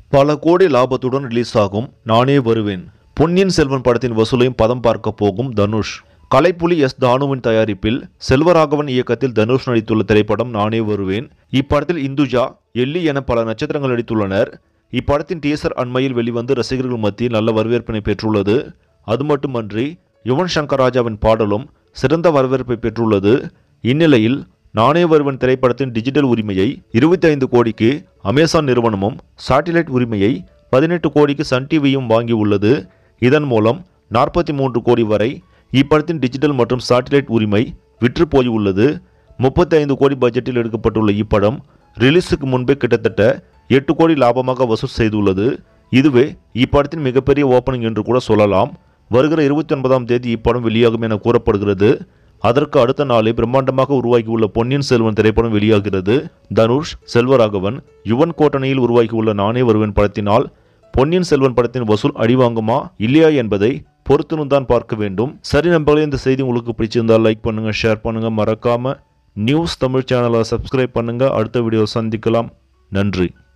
பல கோடி லாபத்துடன் ரிலீஸ் ஆகும் நானே வருவேன் பொன்னியின் செல்வன் படத்தின் வசூலையும் பதம் பார்க்க போகும் தனுஷ் கலைப்புலி எஸ் தானுவின் தயாரிப்பில் செல்வராகவன் இயக்கத்தில் தனுஷ் நடித்துள்ள திரைப்படம் நானே வருவேன் இப்படத்தில் இந்துஜா எல்லி என பல நட்சத்திரங்கள் நடித்துள்ளனர் இப்படத்தின் டீசர் அண்மையில் வெளிவந்து ரசிகர்கள் மத்தியில் நல்ல வரவேற்பினை பெற்றுள்ளது அது மட்டுமன்றி யுவன் சங்கர் ராஜாவின் பாடலும் சிறந்த வரவேற்பை பெற்றுள்ளது இந்நிலையில் நானே வருவன் திரைப்படத்தின் டிஜிட்டல் உரிமையை 25 கோடிக்கு அமேசான் நிறுவனமும் சாட்டிலைட் உரிமையை பதினெட்டு கோடிக்கு சன் டிவியும் வாங்கியுள்ளது இதன் மூலம் நாற்பத்தி மூன்று கோடி வரை இப்படத்தின் டிஜிட்டல் மற்றும் சாட்டிலைட் உரிமை விற்று போயுள்ளது முப்பத்தி ஐந்து கோடி பட்ஜெட்டில் எடுக்கப்பட்டுள்ள இப்படம் ரிலீஸுக்கு முன்பே கிட்டத்தட்ட எட்டு கோடி லாபமாக வசூல் செய்துள்ளது இதுவே இப்படத்தின் மிகப்பெரிய ஓப்பனிங் என்று கூட சொல்லலாம் வருகிற இருபத்தி ஒன்பதாம் தேதி இப்படம் வெளியாகும் என கூறப்படுகிறது அதற்கு அடுத்த நாளே பிரம்மாண்டமாக உருவாகியுள்ள பொன்னியின் செல்வன் திரைப்படம் வெளியாகிறது தனுஷ் செல்வராகவன் யுவன் கோட்டணையில் உருவாகியுள்ள நானே வருவேன் படத்தினால் பொன்னியின் செல்வன் படத்தின் வசூல் அடிவாங்குமா இல்லையா என்பதை பொறுத்துன்னு தான் பார்க்க வேண்டும் சரி நண்பர்களே இந்த செய்தி உங்களுக்கு பிடிச்சிருந்தால் லைக் பண்ணுங்க ஷேர் பண்ணுங்க மறக்காம நியூஸ் தமிழ் சேனலை சப்ஸ்கிரைப் பண்ணுங்க அடுத்த வீடியோ சந்திக்கலாம் நன்றி